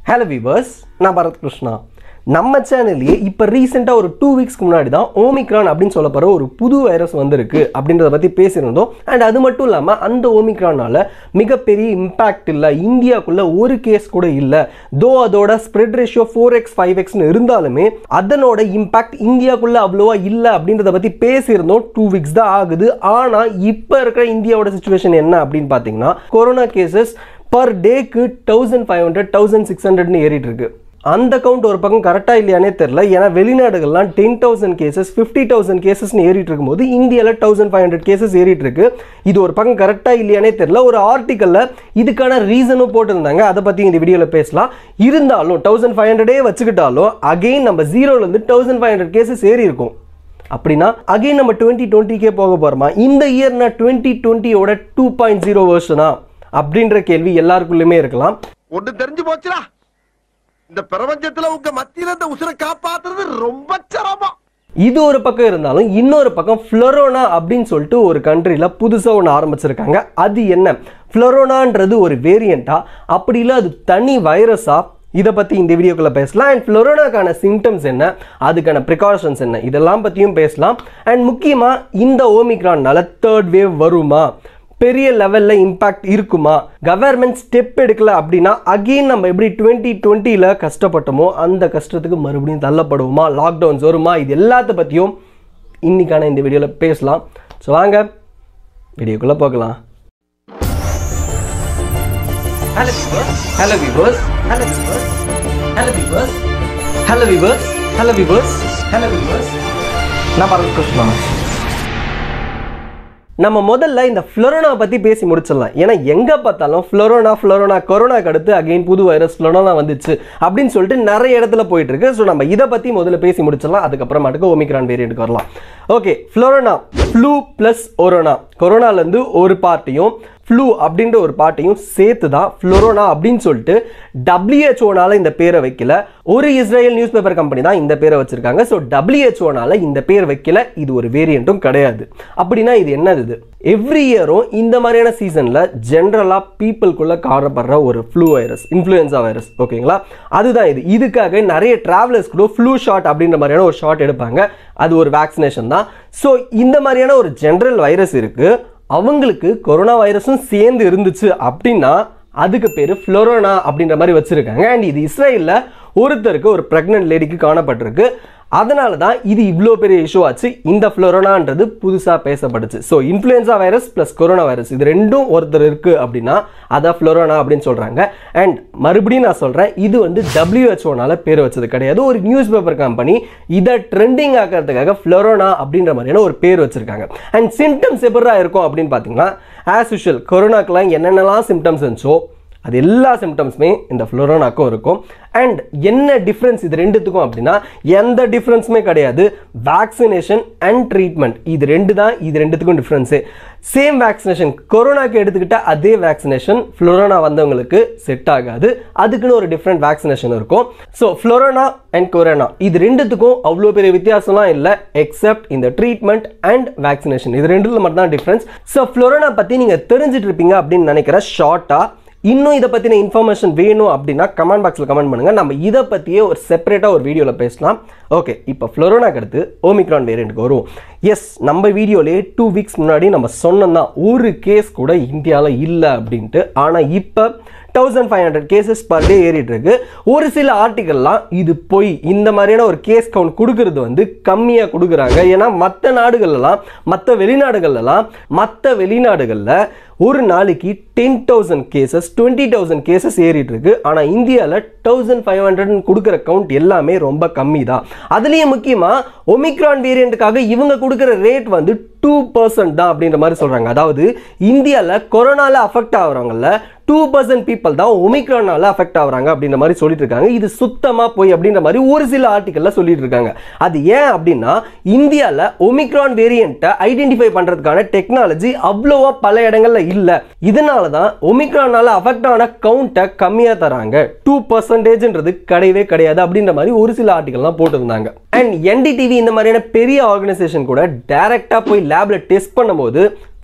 hello viewers நான் பரத் கிருஷ்ணா நம்ம சேனல்லையே இப்போ ரீசெண்டாக ஒரு டூ வீக்ஸ்க்கு முன்னாடி தான் ஓமிக்ரான் அப்படின்னு சொல்ல போகிற ஒரு புது வைரஸ் வந்திருக்கு அப்படின்றத பற்றி பேசியிருந்தோம் அண்ட் அது மட்டும் இல்லாமல் அந்த ஓமிக்ரானால மிகப்பெரிய இம்பேக்ட் இல்லை இந்தியாவுக்குள்ள ஒரு கேஸ் கூட இல்லை தோ அதோட spread ratio four X five எக்ஸ்னு இருந்தாலுமே அதனோட இம்பேக்ட் இந்தியாவுக்குள்ள அவ்வளோவா இல்லை அப்படின்றத பற்றி பேசியிருந்தோம் டூ வீக்ஸ் தான் ஆகுது ஆனால் இப்போ இருக்கிற இந்தியாவோட சுச்சுவேஷன் என்ன அப்படின்னு பார்த்தீங்கன்னா கொரோனா கேசஸ் பர் டேக்கு thousand five hundred thousand six ஹண்ட்ரட்னு ஏறிட்டு இருக்கு அந்த கவுண்ட் ஒரு பக்கம் கரெக்டாக இல்லையானே தெரில ஏன்னா வெளிநாடுகள்லாம் ten thousand cases fifty thousand கேசஸ்னு ஏறிட்டு இருக்கும்போது இந்தியாவில் தௌசண்ட் ஃபைவ் ஹண்ட்ரட் கேசஸ் ஏறிட்டு இருக்கு இது ஒரு பக்கம் கரெக்டாக இல்லையானே தெரில ஒரு ஆர்டிக்கலில் இதுக்கான ரீசனும் போட்டிருந்தாங்க அதை பற்றி இந்த வீடியோவில் பேசலாம் இருந்தாலும் தௌசண்ட் ஃபைவ் ஹண்ட்ரடே வச்சுக்கிட்டாலும் அகெயின் நம்ம ஜீரோலேருந்து தௌசண்ட் ஃபைவ் ஹண்ட்ரட் கேசஸ் ஏறி இருக்கும் அப்படின்னா அகைன் நம்ம டுவெண்ட்டி டுவெண்ட்டிக்கே போக போகிறோமா இந்த இயர் நான் டுவெண்ட்டி டுவெண்ட்டியோட டூ பாயிண்ட் ஜீரோ வருஷனா அப்படின்ற கேள்வி எல்லாருக்குள்ளேயுமே இருக்கலாம் ஒண்ணு தெரிஞ்சு போச்சுடா இந்த பிரபஞ்சத்துல உங்க மத்தியில இந்த உசுரை காப்பாத்துறது ரொம்ப சிரமம் இது ஒரு பக்கம் இருந்தாலும் இன்னொரு பக்கம் ஃப்ளோரோனா அப்படின்னு சொல்லிட்டு ஒரு கண்ட்ரியில் புதுசாக ஒன்று ஆரம்பிச்சிருக்காங்க அது என்ன ஃப்ளோரோனான்றது ஒரு வேரியண்ட்டா அப்படி இல்லை அது தனி வைரஸா இதை பற்றி இந்த வீடியோக்குள்ளே பேசலாம் அண்ட் ஃப்ளோரோனாக்கான சிம்டம்ஸ் என்ன அதுக்கான ப்ரிகாஷன்ஸ் என்ன இதெல்லாம் பற்றியும் பேசலாம் அண்ட் முக்கியமாக இந்த ஓமிக்ரான்னால தேர்ட் வேவ் வருமா பெரிய லெவலில் இம்பாக்ட் இருக்குமா கவர்மெண்ட் ஸ்டெப் எடுக்கல அப்படின்னா அகெயின் நம்ம எப்படி டுவெண்ட்டி டுவெண்ட்டியில் கஷ்டப்பட்டோமோ அந்த கஷ்டத்துக்கு மறுபடியும் தள்ளப்படுவோமா லாக்டவுன்ஸ் வருமா இது எல்லாத்த பற்றியும் இன்னைக்கான இந்த வீடியோவில் பேசலாம் ஸோ வாங்க வீடியோக்குள்ளே போகலாம் hello hello viewers hello viewers hello viewers hello viewers hello viewers hello viewers நான் பரத் கிருஷ்ணா நம்ம முதல்ல இந்த ஃப்ளோரோனா பற்றி பேசி முடிச்சிடலாம் ஏன்னா எங்கே பார்த்தாலும் ஃப்ளோரோனா ஃப்ளோரோனா கொரோனாக்கு அடுத்து அகைன் புது வைரஸ் ஃப்ளோரோனா வந்துச்சு அப்படின்னு சொல்லிட்டு நிறைய இடத்துல போயிட்டு இருக்கு ஸோ நம்ம இதை பற்றி முதல்ல பேசி முடிச்சிடலாம் அதுக்கப்புறமாட்டுக்கு ஒமிக்ரான் வேரியண்ட்டுக்கு வரலாம் ஓகே ஃப்ளோரோனா ஃப்ளூ ப்ளஸ் ஒரோனா கொரோனாலேருந்து ஒரு பார்ட்டியும் ஃப்ளூ அப்படின்ற ஒரு பாட்டையும் சேர்த்து தான் ஃப்ளோரோனா அப்படின்னு சொல்லிட்டு டபிள்யூஹெச்ஓனால இந்த பேரை வைக்கல ஒரு இஸ்ரேல் நியூஸ் பேப்பர் கம்பெனி தான் இந்த பேரை வச்சிருக்காங்க ஸோ டபிள்யூஹெச்ஓனால இந்த பேர் வைக்கல இது ஒரு வேரியண்ட்டும் கிடையாது அப்படின்னா இது என்னது இது எவ்ரி இயரும் இந்த மாதிரியான சீசனில் ஜென்ரலாக பீப்புளுக்குள்ள காணப்படுற ஒரு ஃப்ளூ வைரஸ் இன்ஃப்ளூயன்சா வைரஸ் ஓகேங்களா அதுதான் இது இதுக்காக நிறைய டிராவலர்ஸ் கூட ஃப்ளூ ஷாட் அப்படின்ற மாதிரியான ஒரு ஷாட் எடுப்பாங்க அது ஒரு வேக்சினேஷன் தான் ஸோ இந்த மாதிரியான ஒரு ஜென்ரல் வைரஸ் இருக்குது அவங்களுக்கு கொரோனா வைரஸும் சேர்ந்து இருந்துச்சு அப்படின்னா அதுக்கு பேர் ஃப்ளோரோனா அப்படின்ற மாதிரி வச்சுருக்காங்க அண்ட் இது இஸ்ரேலில் ஒருத்தருக்கு ஒரு ப்ரெக்னென்ட் லேடிக்கு காணப்பட்டிருக்கு அதனால தான் இது இவ்வளோ பெரிய இஷ்யூ ஆச்சு இந்த ஃப்ளோரோனான்றது புதுசாக பேசப்பட்டுச்சு so influenza virus plus corona virus இது ரெண்டும் ஒருத்தர் இருக்குது அப்படின்னா அதான் ஃப்ளோரோனா அப்படின்னு சொல்கிறாங்க அண்ட் மறுபடியும் நான் சொல்கிறேன் இது வந்து டபிள்யூஹெச்ஓனால பேர் வச்சது கிடையாது ஒரு நியூஸ் பேப்பர் கம்பெனி இதை ட்ரெண்டிங் ஆக்கிறதுக்காக ஃப்ளோரோனா அப்படின்ற மாதிரியான ஒரு பேர் வச்சிருக்காங்க அண்ட் சிம்டம்ஸ் எப்படா இருக்கும் அப்படின்னு பார்த்தீங்கன்னா ஆஸ் யூஷுவல் கொரோனாக்கெலாம் என்னென்னலாம் சிம்டம்ஸ் இருந்துச்சோ அது எல்லா சிம்டம்ஸுமே இந்த ஃப்ளோரோனாக்கும் இருக்கும் அண்ட் என்ன டிஃப்ரென்ஸ் இது ரெண்டுத்துக்கும் அப்படின்னா எந்த டிஃப்ரென்ஸுமே கிடையாது வேக்சினேஷன் அண்ட் ட்ரீட்மெண்ட் இது ரெண்டு தான் இது ரெண்டுத்துக்கும் டிஃப்ரென்ஸு சேம் வேக்சினேஷன் கொரோனாக்கு எடுத்துக்கிட்ட அதே வேக்சினேஷன் ஃப்ளோரோனா வந்தவங்களுக்கு செட் ஆகாது அதுக்குன்னு ஒரு டிஃப்ரெண்ட் வேக்சினேஷன் இருக்கும் ஸோ ஃப்ளோரோனா அண்ட் கொரோனா இது ரெண்டுத்துக்கும் அவ்வளோ பெரிய வித்தியாசம்லாம் இல்லை எக்ஸப்ட் இந்த ட்ரீட்மெண்ட் அண்ட் வேக்சினேஷன் இது ரெண்டுல மட்டும் தான் டிஃப்ரென்ஸ் ஸோ ஃப்ளோரோனா பற்றி நீங்கள் தெரிஞ்சிட்டு இருப்பீங்க அப்படின்னு நினைக்கிறேன் ஷார்ட்டாக இன்னும் இதை பற்றின இன்ஃபர்மேஷன் வேணும் அப்படின்னா கமெண்ட் பாக்ஸில் கமெண்ட் பண்ணுங்கள் நம்ம இதை பற்றியே ஒரு செப்பரேட்டாக ஒரு வீடியோவில் பேசலாம் ஓகே இப்போ ஃப்ளோரோனாக்கு அடுத்து ஓமிக்ரான் வேரியண்ட்டுக்கு வருவோம் எஸ் நம்ம வீடியோலேயே டூ வீக்ஸ் முன்னாடி நம்ம சொன்னோம் தான் ஒரு கேஸ் கூட இந்தியாவில் இல்லை அப்படின்ட்டு ஆனால் இப்போ thousand five hundred cases per day ஏறிட்டு இருக்கு ஒரு சில ஆர்டிகல்லாம் இது போய் இந்த மாதிரியான ஒரு கேஸ் கவுண்ட் கொடுக்கறது வந்து கம்மியாக கொடுக்குறாங்க ஏன்னா மற்ற நாடுகள்லாம் மற்ற வெளிநாடுகள்லாம் மற்ற வெளிநாடுகளில் ஒரு நாளைக்கு ten thousand cases twenty thousand cases ஏறிட்டு இருக்கு ஆனால் இந்தியாவில் தௌசண்ட் ஃபைவ் ஹண்ட்ரட்னு கொடுக்குற கவுண்ட் எல்லாமே ரொம்ப கம்மி தான் அதுலேயும் முக்கியமாக ஒமிக்ரான் வேரியண்ட்டுக்காக இவங்க கொடுக்குற ரேட் வந்து டூ பர்சன்ட் தான் அப்படின்ற மாதிரி சொல்கிறாங்க அதாவது இந்தியாவில் கொரோனாவில் அஃபெக்ட் ஆகிறவங்கள டூ பர்சன்ட் பீப்புள் தான் ஒமிக்ரானால அஃபெக்ட் ஆகுறாங்க அப்படின்ற மாதிரி சொல்லிட்டு இருக்காங்க இது சுத்தமாக போய் அப்படின்ற மாதிரி ஒரு சில ஆர்டிக்கல்ல சொல்லிட்டு இருக்காங்க அது ஏன் அப்படின்னா இந்தியாவில் ஒமிக்ரான் வேரியண்ட்டை ஐடென்டிஃபை பண்ணுறதுக்கான டெக்னாலஜி அவ்வளோவா பல இடங்கள்ல இல்லை இதனால தான் ஒமிக்ரானால அஃபெக்ட் ஆன கவுண்ட்டை கம்மியாக தராங்க டூ பர்சன்டேஜ்ன்றது கிடையவே கிடையாது அப்படின்ற மாதிரி ஒரு சில ஆர்டிகல்லாம் போட்டிருந்தாங்க அண்ட் என்டிடிவி இந்த மாதிரியான பெரிய ஆர்கனைசேஷன் கூட டைரக்டாக போய் லேப்ல டெஸ்ட் பண்ணும்போது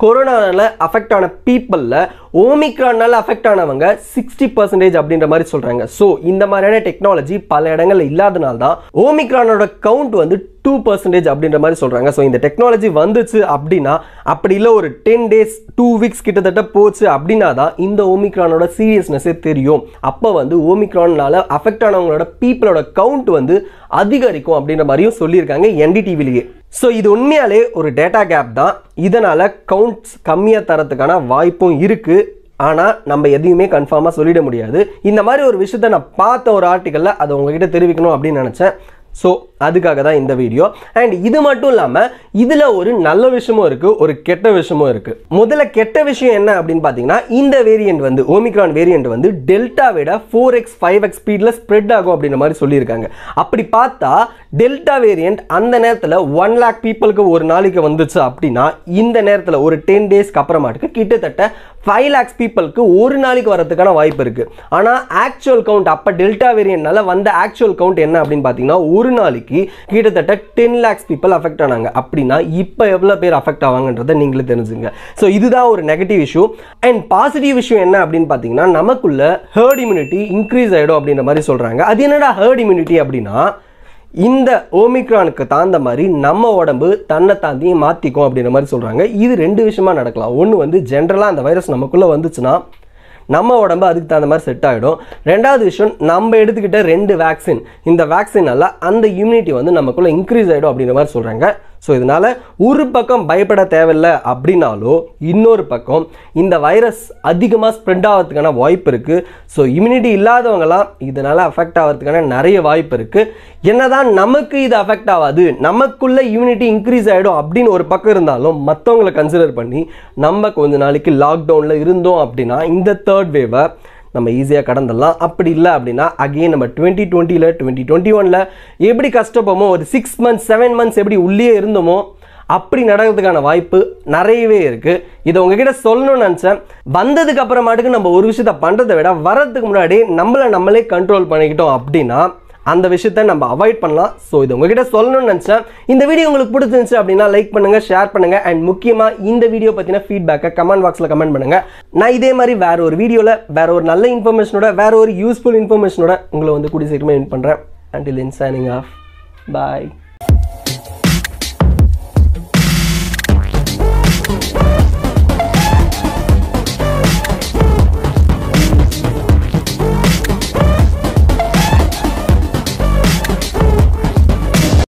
கொரோனானால அஃபெக்ட் ஆன பீப்புளில் ஓமிக்ரானால அஃபெக்ட் ஆனவங்க சிக்ஸ்டி பர்சன்டேஜ் அப்படின்ற மாதிரி சொல்கிறாங்க ஸோ இந்த மாதிரியான டெக்னாலஜி பல இடங்கள்ல இல்லாதனால தான் ஓமிக்ரானோட கவுண்ட் வந்து டூ பர்சன்டேஜ் அப்படின்ற மாதிரி சொல்கிறாங்க ஸோ இந்த டெக்னாலஜி வந்துச்சு அப்படின்னா அப்படி இல்லை ஒரு டென் டேஸ் டூ வீக்ஸ் கிட்டத்தட்ட போச்சு அப்படின்னா தான் இந்த ஓமிக்ரானோட சீரியஸ்னஸே தெரியும் அப்போ வந்து ஓமிக்ரான்னால அஃபெக்ட் ஆனவங்களோட பீப்புளோட கவுண்ட் வந்து அதிகரிக்கும் அப்படின்ற மாதிரியும் சொல்லியிருக்காங்க என்டிடிவிலேயே ஸோ இது உண்மையாலே ஒரு டேட்டா கேப் தான் இதனால் கவுண்ட்ஸ் கம்மியாக தரத்துக்கான வாய்ப்பும் இருக்குது ஆனால் நம்ம எதையுமே கன்ஃபார்மாக சொல்லிட முடியாது இந்த மாதிரி ஒரு விஷயத்த நான் பார்த்த ஒரு ஆர்டிக்கலில் அதை உங்ககிட்ட தெரிவிக்கணும் அப்படின்னு நினச்சேன் ஸோ அதுக்காக தான் இந்த வீடியோ அண்ட் இது மட்டும் இல்லாமல் இதில் ஒரு நல்ல விஷயமும் இருக்குது ஒரு கெட்ட விஷயமும் இருக்குது முதல்ல கெட்ட விஷயம் என்ன அப்படின்னு பார்த்தீங்கன்னா இந்த வேரியண்ட் வந்து ஓமிக்ரான் வேரியண்ட் வந்து டெல்டா விட ஃபோர் எக்ஸ் ஃபைவ் எக்ஸ் ஸ்பீடில் ஸ்ப்ரெட் ஆகும் அப்படின்ற மாதிரி சொல்லியிருக்காங்க அப்படி பார்த்தா டெல்டா வேரியண்ட் அந்த நேரத்தில் ஒன் லேக் பீப்புளுக்கு ஒரு நாளைக்கு வந்துச்சு அப்படின்னா இந்த நேரத்தில் ஒரு டென் டேஸ்க்கு அப்புறமாட்டுக்கு கிட்டத்தட்ட ஃபைவ் லேக்ஸ் பீப்புளுக்கு ஒரு நாளைக்கு வரதுக்கான வாய்ப்பு இருக்குது ஆனால் ஆக்சுவல் கவுண்ட் அப்போ டெல்டா வேரியன்ட்னால வந்த ஆக்சுவல் கவுண்ட் என்ன அப்படின்னு பார்த்தீங்கன்னா ஒரு நாளைக்கு கிட்டத்தட்ட டென் லேக்ஸ் பீப்புள் அஃபெக்ட் ஆனாங்க அப்படின்னா இப்போ எவ்வளோ பேர் அஃபெக்ட் ஆவாங்கன்றதை நீங்களே தெரிஞ்சுங்க ஸோ இதுதான் ஒரு நெகட்டிவ் இஷ்யூ அண்ட் பாசிட்டிவ் விஷயம் என்ன அப்படின்னு பார்த்தீங்கன்னா நமக்குள்ள ஹேர்ட் இம்யூனிட்டி இன்க்ரீஸ் ஆகிடும் அப்படின்ற மாதிரி சொல்கிறாங்க அது என்னடா ஹேர்ட் இம்யூனிட்டி அப்படின்னா இந்த ஓமிக்ரானுக்கு தாந்த மாதிரி நம்ம உடம்பு தன்னை தாந்தியே மாற்றிக்கும் அப்படின்ற மாதிரி சொல்கிறாங்க இது ரெண்டு விஷயமா நடக்கலாம் ஒன்று வந்து ஜென்ரலாக அந்த வைரஸ் நமக்குள்ளே வந்துச்சுன்னா நம்ம உடம்பு அதுக்கு தகுந்த மாதிரி செட் ஆகிடும் ரெண்டாவது விஷயம் நம்ம எடுத்துக்கிட்ட ரெண்டு வேக்சின் இந்த வேக்சினால அந்த இம்யூனிட்டி வந்து நமக்குள்ளே இன்க்ரீஸ் ஆகிடும் அப்படின்ற மாதிரி சொல்கிறாங்க ஸோ இதனால் ஒரு பக்கம் பயப்பட தேவையில்லை அப்படின்னாலும் இன்னொரு பக்கம் இந்த வைரஸ் அதிகமாக ஸ்ப்ரெட் ஆகிறதுக்கான வாய்ப்பு இருக்குது ஸோ இம்யூனிட்டி இல்லாதவங்கலாம் இதனால் அஃபெக்ட் ஆகிறதுக்கான நிறைய வாய்ப்பு இருக்குது என்னதான் நமக்கு இது அஃபெக்ட் ஆகாது நமக்குள்ள இம்யூனிட்டி இன்க்ரீஸ் ஆகிடும் அப்படின்னு ஒரு பக்கம் இருந்தாலும் மற்றவங்களை கன்சிடர் பண்ணி நம்ம கொஞ்ச நாளைக்கு லாக்டவுனில் இருந்தோம் அப்படின்னா இந்த தேர்ட் வேவை நம்ம ஈஸியாக கடந்துடலாம் அப்படி இல்லை அப்படின்னா அகெயின் நம்ம டுவெண்ட்டி டுவெண்ட்டியில் டுவெண்ட்டி டுவெண்ட்டி ஒனில் எப்படி கஷ்டப்போமோ ஒரு சிக்ஸ் மந்த்ஸ் செவன் மந்த்ஸ் எப்படி உள்ளே இருந்தோமோ அப்படி நடக்கிறதுக்கான வாய்ப்பு நிறையவே இருக்குது இதை உங்ககிட்ட சொல்லணும்னு நினச்சேன் வந்ததுக்கு அப்புறமாட்டுக்கு நம்ம ஒரு விஷயத்த பண்ணுறதை விட வர்றதுக்கு முன்னாடி நம்மளை நம்மளே கண்ட்ரோல் பண்ணிக்கிட்டோம் அப்படின்னா அந்த விஷயத்த நம்ம அவாய்ட் பண்ணலாம் ஸோ இது உங்ககிட்ட சொல்லணும்னு நினச்சேன் இந்த வீடியோ உங்களுக்கு பிடிச்சிருந்துச்சு அப்படின்னா லைக் பண்ணுங்க ஷேர் பண்ணுங்க அண்ட் முக்கியமாக இந்த வீடியோ பற்றின ஃபீட்பேக்கை கமெண்ட் பாக்ஸில் கமெண்ட் பண்ணுங்க நான் இதே மாதிரி வேற ஒரு வீடியோவில் வேற ஒரு நல்ல இன்ஃபர்மேஷனோட வேற ஒரு யூஸ்ஃபுல் இன்ஃபர்மேஷனோட உங்களை வந்து கூடி சீக்கிரமே வின் பண்ணுறேன் until in signing off bye